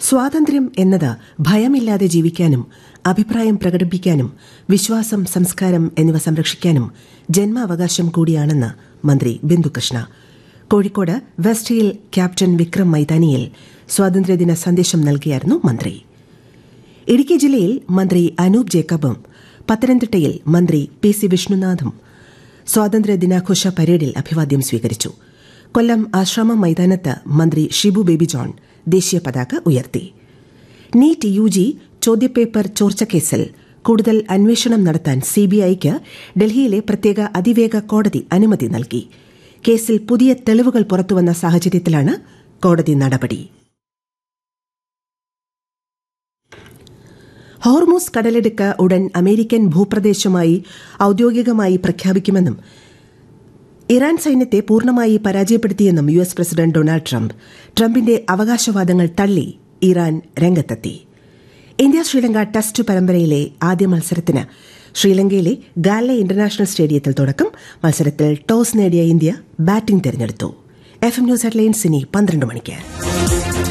സ്വാതന്ത്ര്യം എന്നത് ഭയമില്ലാതെ ജീവിക്കാനും അഭിപ്രായം പ്രകടിപ്പിക്കാനും വിശ്വാസം സംസ്കാരം എന്നിവ സംരക്ഷിക്കാനും ജന്മാവകാശം കൂടിയാണെന്ന് മന്ത്രി Bindukrishna Kozhikode west hill captain Vikram മൈതാനിയിൽ സ്വാതന്ത്ര്യദിന സന്ദേശം നൽകിയായിരുന്നു മന്ത്രി ഇടുക്കി ജില്ലയിൽ മന്ത്രി അനൂപ് ജേക്കബും പത്തനംതിട്ടയിൽ മന്ത്രി പി സി വിഷ്ണുനാഥും സ്വാതന്ത്ര്യ ദിനാഘോഷ പരേഡിൽ അഭിവാദ്യം സ്വീകരിച്ചു കൊല്ലം ആശ്രമം മൈതാനത്ത് മന്ത്രി ഷിബു ബേബി ജോൺ ദേശീയ പതാക ഉയർത്തി നീറ്റ് യു ജി ചോദ്യപേപ്പർ ചോർച്ചക്കേസിൽ കൂടുതൽ അന്വേഷണം നടത്താൻ സിബിഐക്ക് ഡൽഹിയിലെ പ്രത്യേക അതിവേഗ കോടതി അനുമതി നൽകി കേസിൽ പുതിയ തെളിവുകൾ പുറത്തുവന്ന സാഹചര്യത്തിലാണ് കോടതി നടപടി ഹോർമൂസ് കടലെടുക്ക് ഉടൻ അമേരിക്കൻ ഭൂപ്രദേശമായി ഔദ്യോഗികമായി പ്രഖ്യാപിക്കുമെന്നും ഇറാൻ സൈന്യത്തെ പൂർണ്ണമായി പരാജയപ്പെടുത്തിയെന്നും U S president Donald Trump ട്രംപിന്റെ അവകാശവാദങ്ങൾ തള്ളി ഇറാൻ രംഗത്തെത്തി ഇന്ത്യ ശ്രീലങ്ക ടെസ്റ്റ് പരമ്പരയിലെ ആദ്യ മത്സരത്തിന് ശ്രീലങ്കയിലെ ഗാലെ ഇന്റർനാഷണൽ സ്റ്റേഡിയത്തിൽ തുടക്കം മത്സരത്തിൽ ടോസ് നേടിയ ഇന്ത്യ ബാറ്റിംഗ് തെരഞ്ഞെടുത്തു എഫ് എം ന്യൂസ് ഹെഡ്ലൈൻസ് ഇനി പന്ത്രണ്ട് മണിക്ക്